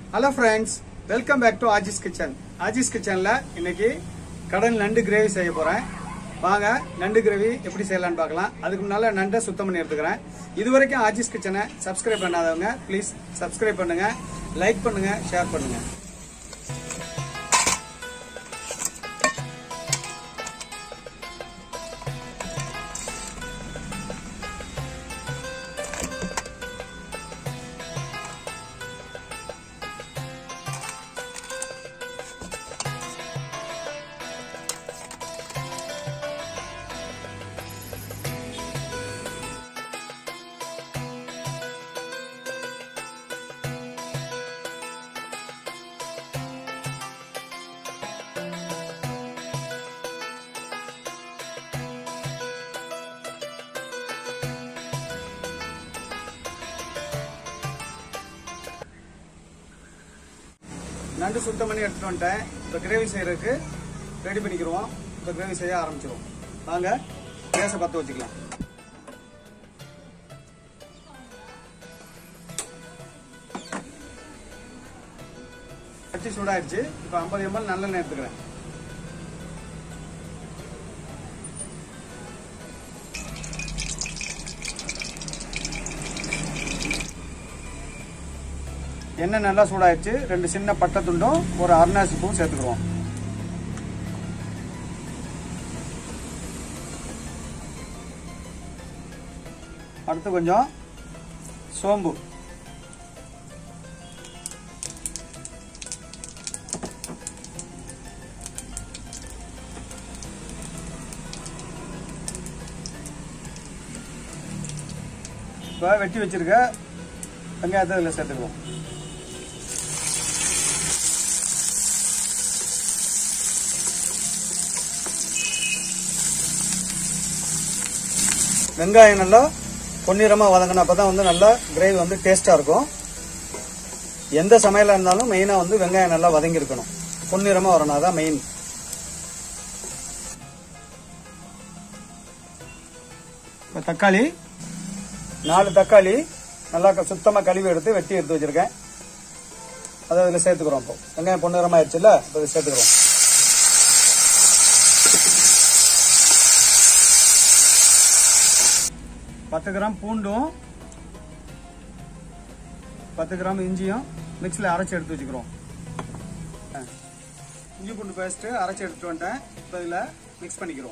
Hello friends welcome back to Aaji's kitchen Aaji's கிச்சன்ல இன்னைக்கு கடல் நண்டு கிரேவி செய்ய போறேன் வாங்க நண்டு கிரேவி எப்படி செய்யலாம்னு பார்க்கலாம் அதுக்கு முன்னால நண்டை சுத்தம் பண்ணி எடுத்துக்கிறேன் இது வரைக்கும் ஆஜிஸ் கிச்சனை சப்ஸ்கிரைப் பண்ணாதவங்க ப்ளீஸ் சப்ஸ்கிரைப் பண்ணுங்க லைக் பண்ணுங்க ஷேர் பண்ணுங்க நண்டு சுத்தம் பண்ணி எடுத்துட்டு வந்துட்டேன் இப்போ கிரேவி செய்யறதுக்கு ரெடி பண்ணிக்கிருவோம் இப்போ கிரேவி செய்ய ஆரம்பிச்சிருவோம் வாங்க கேஸை பற்ற வச்சுக்கலாம் கச்சி சூடாயிடுச்சு இப்போ ஐம்பது எம்எல் நல்லெண்ணெய் எடுத்துக்கிறேன் எண்ணெய் நல்லா சூடாயிடுச்சு ரெண்டு சின்ன பட்டை துண்டும் ஒரு அருணாசி பூவும் சேர்த்துக்கிறோம் அடுத்து கொஞ்சம் சோம்பு இப்போ வெட்டி வச்சிருக்க வெங்காயத்தை இதில் சேர்த்துக்குவோம் வெங்காயம் நல்லா பொன்னிறமாக வதங்கணும் அப்போ தான் வந்து நல்லா கிரேவி வந்து டேஸ்ட்டாக இருக்கும் எந்த சமையலாக இருந்தாலும் மெயினாக வந்து வெங்காயம் நல்லா வதங்கியிருக்கணும் பொன்னிறமாக வரணும் அதான் மெயின் இப்போ தக்காளி நாலு தக்காளி நல்லா சுத்தமாக கழுவி எடுத்து வெட்டி எடுத்து வச்சிருக்கேன் அதை இதில் சேர்த்துக்கிறோம் இப்போ வெங்காயம் பொன்னிறமாயிருச்சுல்ல இப்போ இதை சேர்த்துக்கிறோம் பத்து கிராம் பூண்டும் பத்து கிராம் இஞ்சியும் மிக்சியில் அரைச்சி எடுத்து வச்சுக்கிறோம் ஆ. இஞ்சி பூண்டு பேஸ்ட்டு அரைச்சி எடுத்துட்டு வந்துட்டேன் இப்போ இதில் மிக்ஸ் பண்ணிக்கிறோம்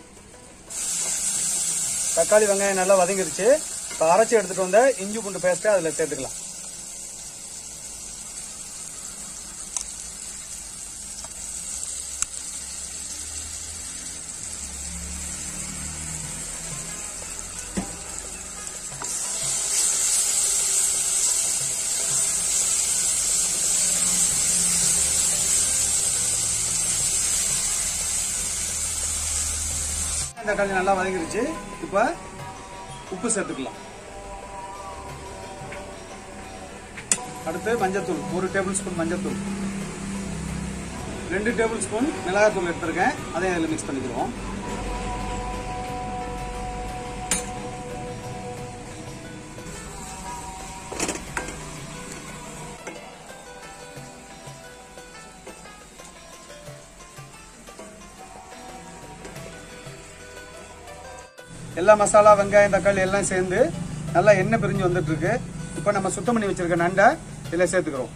தக்காளி வெங்காயம் நல்லா வதங்கிருச்சு இப்போ அரைச்சி எடுத்துட்டு வந்த இஞ்சி பூண்டு பேஸ்ட்டை அதில் சேர்த்துக்கலாம் தக்காளி நல்லா வதங்கிருச்சு இப்போ உப்பு சேர்த்துக்கலாம் அடுத்து மஞ்சத்தூள் ஒரு டேபிள் ஸ்பூன் மஞ்சத்தூள் ரெண்டு டேபிள் ஸ்பூன் மிளகாத்தூள் எடுத்திருக்கேன் அதையும் அதில் மிக்ஸ் பண்ணிக்கிறோம் எல்லா மசாலா வெங்காயம் தக்காளி எல்லாம் சேர்ந்து நல்லா எண்ணெய் பிரிஞ்சு வந்துட்டு இருக்கு இப்போ நம்ம சுத்தம் பண்ணி வச்சிருக்க நண்டை இதில் சேர்த்துக்கிறோம்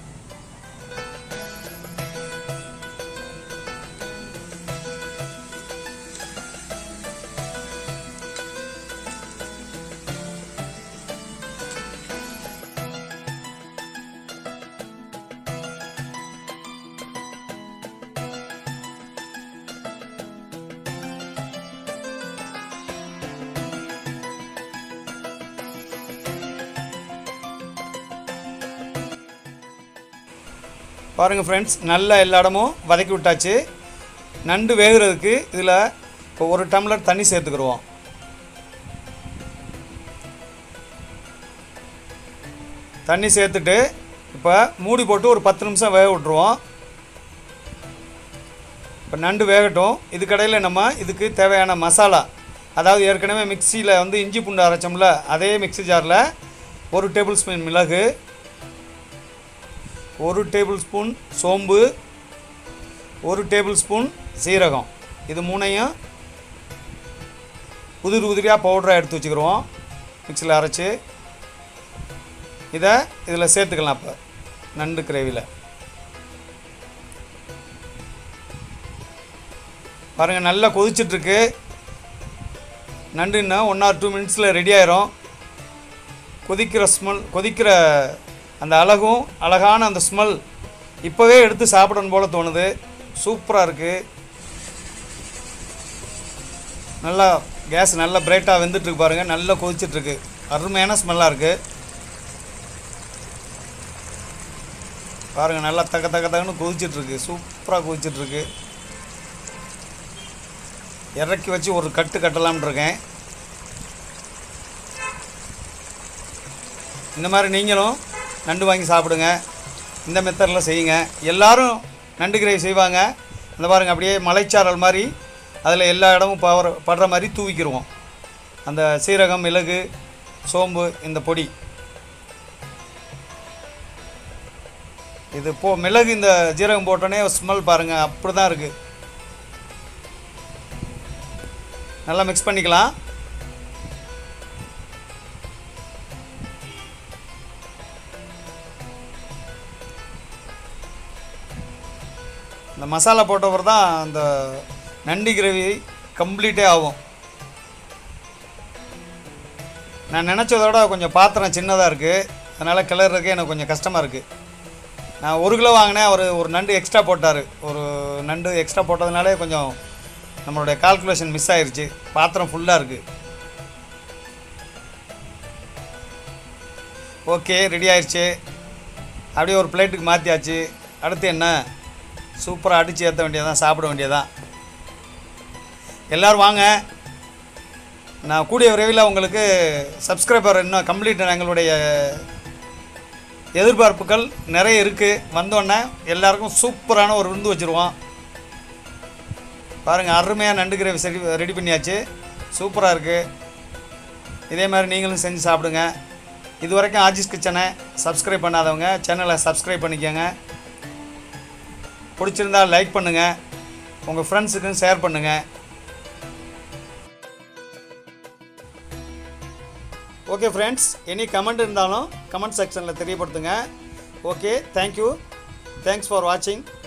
பாருங்கள் ஃப்ரெண்ட்ஸ் நல்லா எல்லா இடமும் வதக்கி விட்டாச்சு நண்டு வேகிறதுக்கு இதில் இப்போ ஒரு டம்ளர் தண்ணி சேர்த்துக்கிடுவோம் தண்ணி சேர்த்துட்டு இப்போ மூடி போட்டு ஒரு பத்து நிமிஷம் வேக விட்ருவோம் இப்போ நண்டு வேகட்டும் இதுக்கடையில் நம்ம இதுக்கு தேவையான மசாலா அதாவது ஏற்கனவே மிக்சியில் வந்து இஞ்சி பூண்டு அரைச்சோம்ல அதே மிக்ஸி ஜாரில் ஒரு டேபிள் ஸ்பூன் மிளகு ஒரு டேபிள் ஸ்பூன் சோம்பு ஒரு டேபிள் ஸ்பூன் சீரகம் இது மூணையும் உதிரி உதிரியாக பவுடராக எடுத்து வச்சுக்கிடுவோம் மிக்சியில் அரைச்சி இதை இதில் சேர்த்துக்கலாம் இப்போ நண்டு கிரேவியில் பாருங்கள் நல்லா கொதிச்சிட்ருக்கு நண்டு இன்னும் ஒன் ஆர் டூ மினிட்ஸில் ரெடி ஆயிரும் கொதிக்கிற ஸ்மெல் கொதிக்கிற அந்த அழகும் அழகான அந்த ஸ்மெல் இப்போவே எடுத்து சாப்பிடணும் போல் தோணுது சூப்பராக இருக்குது நல்லா கேஸ் நல்லா பிரைட்டாக வெந்துட்டுருக்கு பாருங்கள் நல்லா கொதிச்சிட்ருக்கு அருமையான ஸ்மெல்லாக இருக்குது பாருங்கள் நல்லா தக்க தக்க தக்கன்னு கொதிச்சிட்ருக்கு சூப்பராக கொதிச்சிட்ருக்கு இறக்கி வச்சு ஒரு கட்டு கட்டலாம்னு இருக்கேன் இந்த மாதிரி நீங்களும் நண்டு வாங்கி சாப்பிடுங்க இந்த மெத்தடில் செய்யுங்க எல்லாரும் நண்டு கிரேவி செய்வாங்க இந்த பாருங்க அப்படியே மலைச்சாரல் மாதிரி அதில் எல்லா இடமும் பவர படுற மாதிரி தூவிக்கிடுவோம் அந்த சீரகம் மிளகு சோம்பு இந்த பொடி இது போ மிளகு இந்த ஜீரகம் போட்டோன்னே ஸ்மெல் பாருங்கள் அப்படி தான் இருக்குது நல்லா மிக்ஸ் பண்ணிக்கலாம் இந்த மசாலா போட்டவர் தான் அந்த நண்டு கிரேவி கம்ப்ளீட்டே ஆகும் நான் நினச்சதோட கொஞ்சம் பாத்திரம் சின்னதாக இருக்குது அதனால் கிளறதுக்கு எனக்கு கொஞ்சம் கஷ்டமாக இருக்குது நான் ஒரு கிலோ வாங்கினேன் அவர் ஒரு நண்டு எக்ஸ்ட்ரா போட்டார் ஒரு நண்டு எக்ஸ்ட்ரா போட்டதுனாலே கொஞ்சம் நம்மளுடைய கால்குலேஷன் மிஸ் ஆயிருச்சு பாத்திரம் ஃபுல்லாக இருக்குது ஓகே ரெடி ஆயிடுச்சு அப்படியே ஒரு பிளேட்டுக்கு மாற்றியாச்சு அடுத்து என்ன சூப்பராக அடித்து ஏற்ற வேண்டியதான் சாப்பிட வேண்டியதான் எல்லோரும் வாங்க நான் கூடிய விரைவில் உங்களுக்கு சப்ஸ்கிரைபர் இன்னும் கம்ப்ளீட் எங்களுடைய எதிர்பார்ப்புகள் நிறைய இருக்குது வந்தோடனே எல்லாருக்கும் சூப்பரான ஒரு விருந்து வச்சுருவோம் பாருங்கள் அருமையாக நண்டு கிரேவி சரி ரெடி பண்ணியாச்சு சூப்பராக இருக்குது இதே மாதிரி நீங்களும் செஞ்சு சாப்பிடுங்க இது வரைக்கும் ஆஜிஸ் கிச்சனை சப்ஸ்கிரைப் பண்ணாதவங்க சேனலை சப்ஸ்கிரைப் பண்ணிக்கோங்க பிடிச்சிருந்தா லைக் பண்ணுங்கள் உங்கள் ஃப்ரெண்ட்ஸுக்கும் ஷேர் பண்ணுங்கள் ஓகே ஃப்ரெண்ட்ஸ் எனி கமெண்ட் இருந்தாலும் கமெண்ட் செக்ஷனில் தெரியப்படுத்துங்க ஓகே தேங்க்யூ தேங்க்ஸ் ஃபார் வாட்சிங்